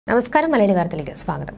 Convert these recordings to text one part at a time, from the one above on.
നമസ്കാരം മലയാളി വാർത്തയിലേക്ക് സ്വാഗതം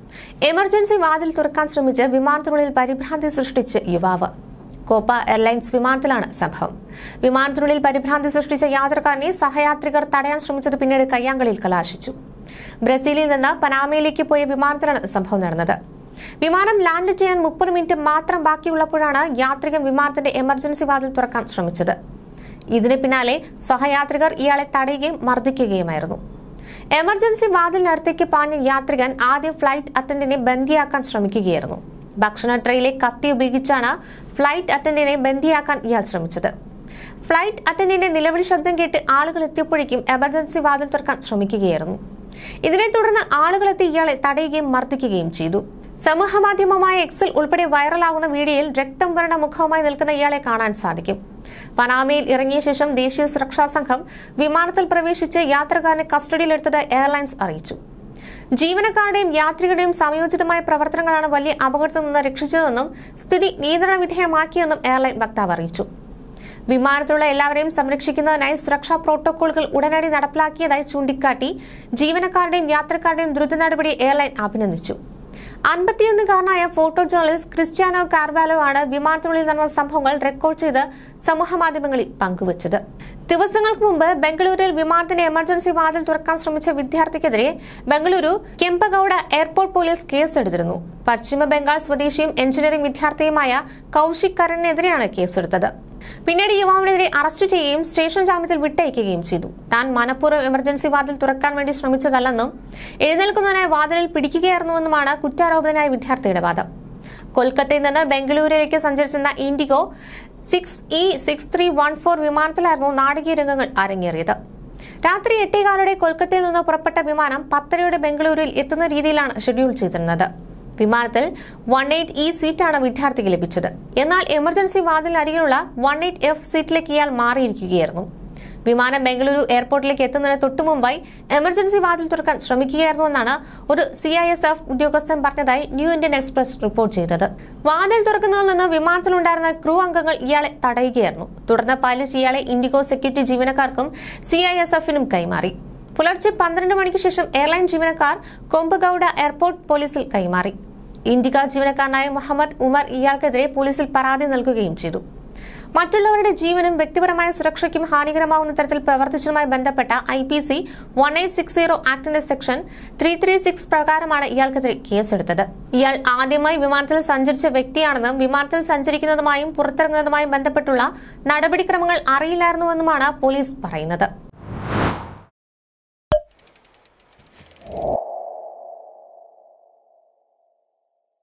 എമർജൻസി വാതിൽ തുറക്കാൻ ശ്രമിച്ച് വിമാനത്തിനുള്ളിൽ പരിഭ്രാന്തി സൃഷ്ടിച്ച് യുവാവ് കോപ്പ എയർലൈൻസ് വിമാനത്തിലാണ് സംഭവം വിമാനത്തിനുള്ളിൽ പരിഭ്രാന്തി സൃഷ്ടിച്ച യാത്രക്കാരനെ സഹയാത്രികർ തടയാൻ ശ്രമിച്ചത് പിന്നീട് കയ്യാങ്കളിയിൽ കലാശിച്ചു ബ്രസീലിൽ നിന്ന് പനാമയിലേക്ക് പോയ വിമാനത്തിലാണ് സംഭവം നടന്നത് വിമാനം ലാൻഡ് ചെയ്യാൻ മുപ്പത് മിനിറ്റ് മാത്രം ബാക്കിയുള്ളപ്പോഴാണ് യാത്രികൻ വിമാനത്തിന്റെ എമർജൻസി വാതിൽ തുറക്കാൻ ശ്രമിച്ചത് ഇതിന് പിന്നാലെ സഹയാത്രികർ ഇയാളെ തടയുകയും മർദ്ദിക്കുകയുമായിരുന്നു എമർജൻസി വാതിലിനടുത്തേക്ക് പാഞ്ഞ യാത്രികൻ ആദ്യം ഫ്ലൈറ്റ് അറ്റൻഡന്റിനെ ബന്ദിയാക്കാൻ ശ്രമിക്കുകയായിരുന്നു ഭക്ഷണ ട്രെയിലെ കത്തി ഉപയോഗിച്ചാണ് ഫ്ലൈറ്റ് അറ്റൻഡന്റിനെ ബന്ദിയാക്കാൻ ഇയാൾ ശ്രമിച്ചത് ഫ്ലൈറ്റ് അറ്റൻഡന്റിന്റെ നിലവിളി ശബ്ദം കേട്ട് ആളുകൾ എത്തിയപ്പോഴേക്കും എമർജൻസി വാതിൽ തുറക്കാൻ ശ്രമിക്കുകയായിരുന്നു ഇതിനെ തുടർന്ന് ആളുകളെത്തി ഇയാളെ തടയുകയും മർദ്ദിക്കുകയും ചെയ്തു സമൂഹമാധ്യമമായ എക്സിൽ ഉൾപ്പെടെ വൈറലാകുന്ന വീഡിയോയിൽ രക്തം വരണ്ട മുഖവുമായി നിൽക്കുന്ന ഇയാളെ കാണാൻ സാധിക്കും പനാമയിൽ ഇറങ്ങിയ ശേഷം ദേശീയ സുരക്ഷാ സംഘം വിമാനത്തിൽ പ്രവേശിച്ച് യാത്രക്കാരനെ കസ്റ്റഡിയിലെടുത്തത് എയർലൈൻസ് അറിയിച്ചു ജീവനക്കാരുടെയും യാത്രികരുടെയും സംയോജിതമായ പ്രവർത്തനങ്ങളാണ് വലിയ അപകടത്തിൽ നിന്ന് രക്ഷിച്ചതെന്നും സ്ഥിതി നിയന്ത്രണ വിധേയമാക്കിയെന്നും എയർലൈൻ വക്താവ് അറിയിച്ചു വിമാനത്തിലുള്ള എല്ലാവരെയും സംരക്ഷിക്കുന്നതിനായി സുരക്ഷാ പ്രോട്ടോകോളുകൾ ഉടനടി നടപ്പിലാക്കിയതായി ചൂണ്ടിക്കാട്ടി ജീവനക്കാരുടെയും യാത്രക്കാരുടെയും ദ്രുത നടപടി എയർലൈൻ അഭിനന്ദിച്ചു അൻപത്തിയൊന്നുകാരനായ ഫോട്ടോ ജേർണലിസ്റ്റ് ക്രിസ്ത്യാനോ കാർവാലോ ആണ് വിമാനത്തിനുള്ളിൽ നടന്ന സംഭവങ്ങൾ റെക്കോർഡ് ചെയ്ത് സമൂഹമാധ്യമങ്ങളിൽ പങ്കുവച്ചത് ദിവസങ്ങൾക്ക് മുമ്പ് ബംഗളൂരുവിൽ വിമാനത്തിന്റെ എമർജൻസി വാതിൽ തുറക്കാൻ ശ്രമിച്ച വിദ്യാർത്ഥിക്കെതിരെ ബംഗളൂരു കെമ്പഗൌഡ എയർപോർട്ട് പോലീസ് കേസെടുത്തിരുന്നു പശ്ചിമ ബംഗാൾ സ്വദേശിയും എഞ്ചിനീയറിംഗ് വിദ്യാർത്ഥിയുമായ കൌശിക് കരണിനെതിരെയാണ് കേസെടുത്തത് പിന്നീട് യുവാവിനെതിരെ അറസ്റ്റ് ചെയ്യുകയും സ്റ്റേഷൻ ജാമ്യത്തിൽ വിട്ടയക്കുകയും ചെയ്തു താൻ മനഃപൂർവ്വം എമർജൻസി വാതിൽ തുറക്കാൻ വേണ്ടി ശ്രമിച്ചതല്ലെന്നും എഴുന്നേൽക്കുന്നതിനായി വാതിലിൽ പിടിക്കുകയായിരുന്നുവെന്നുമാണ് കുറ്റാരോപിതനായ വിദ്യാർത്ഥിയുടെ വാദം കൊൽക്കത്തയിൽ നിന്ന് ബംഗളൂരുവിലേക്ക് സഞ്ചരിച്ചിരുന്ന IndiGo six E six three one four വിമാനത്തിലായിരുന്നു നാടകീയ രംഗങ്ങൾ അരങ്ങേറിയത് രാത്രി എട്ടേകാലോടെ കൊൽക്കത്തയിൽ നിന്ന് പുറപ്പെട്ട വിമാനം പത്തരയുടെ ബംഗളൂരുവിൽ എത്തുന്ന രീതിയിലാണ് ഷെഡ്യൂൾ ചെയ്തിരുന്നത് വിമാനത്തിൽ വൺ എയ്റ്റ് ഇ സീറ്റാണ് വിദ്യാർത്ഥിക്ക് ലഭിച്ചത് എന്നാൽ എമർജൻസി വാതിലിനരികിലുള്ള വൺ എയ്റ്റ് എഫ് സീറ്റിലേക്ക് ഇയാൾ മാറിയിരിക്കുകയായിരുന്നു വിമാനം ബംഗളൂരു എയർപോർട്ടിലേക്ക് എത്തുന്നതിന് തൊട്ടുമുമ്പായി എമർജൻസി വാതിൽ തുറക്കാൻ ശ്രമിക്കുകയായിരുന്നുവെന്നാണ് ഒരു സി ഐ എസ് എഫ് ഉദ്യോഗസ്ഥൻ പറഞ്ഞതായി ന്യൂ ഇന്ത്യൻ എക്സ്പ്രസ് റിപ്പോർട്ട് ചെയ്തത് വാതിൽ തുറക്കുന്നതിൽ നിന്ന് വിമാനത്തിലുണ്ടായിരുന്ന ക്രൂ അംഗങ്ങൾ ഇയാളെ തടയുകയായിരുന്നു തുടർന്ന് പൈലറ്റ് ഇയാളെ ഇൻഡിഗോ സെക്യൂരിറ്റി ജീവനക്കാർക്കും സി ഐ എസ് എഫിനും കൈമാറി പുലർച്ചെ പന്ത്രണ്ട് മണിക്ക് ശേഷം എയർലൈൻ ജീവനക്കാർ കൊമ്പഗൌഡ എയർപോർട്ട് പോലീസിൽ കൈമാറി ഇൻഡിക ജീവനക്കാരനായ മുഹമ്മദ് ഉമർ ഇയാൾക്കെതിരെ പോലീസിൽ പരാതി നൽകുകയും ചെയ്തു മറ്റുള്ളവരുടെ ജീവനും വ്യക്തിപരമായ സുരക്ഷയ്ക്കും ഹാനികരമാവുന്ന തരത്തിൽ പ്രവർത്തിച്ചതുമായി ബന്ധപ്പെട്ട I P C one eight six zero ആക്ടിന്റെ സെക്ഷൻ ത്രീ ത്രീ സിക്സ് പ്രകാരമാണ് ഇയാൾക്കെതിരെ കേസെടുത്തത് ഇയാൾ ആദ്യമായി വിമാനത്തിൽ സഞ്ചരിച്ച വ്യക്തിയാണെന്നും വിമാനത്തിൽ സഞ്ചരിക്കുന്നതുമായും പുറത്തിറങ്ങുന്നതുമായും ബന്ധപ്പെട്ടുള്ള നടപടിക്രമങ്ങൾ അറിയില്ലായിരുന്നുവെന്നുമാണ് പോലീസ് പറയുന്നത്